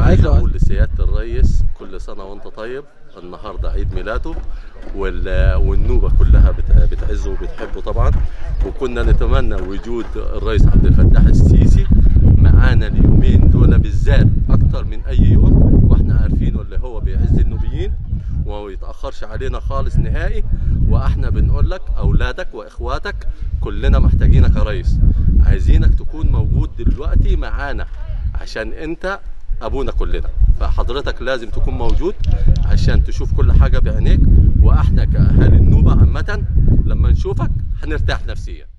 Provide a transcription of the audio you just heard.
عايز له اقول لسياده الرئيس كل سنه وانت طيب النهارده عيد ميلاده وال- والنوبه كلها بت- بتعزه وبتحبه طبعا وكنا نتمنى وجود الرئيس عبد الفتاح السيسي معانا اليومين دول بالذات اكتر من اي يوم واحنا عارفينه اللي هو بيعز النوبيين وما يتاخرش علينا خالص نهائي واحنا بنقول لك اولادك واخواتك كلنا محتاجينك يا ريس عايزينك تكون موجود دلوقتي معانا عشان انت ابونا كلنا فحضرتك لازم تكون موجود عشان تشوف كل حاجه بعينيك واحنا كاهالي النوبه عامه لما نشوفك هنرتاح نفسيا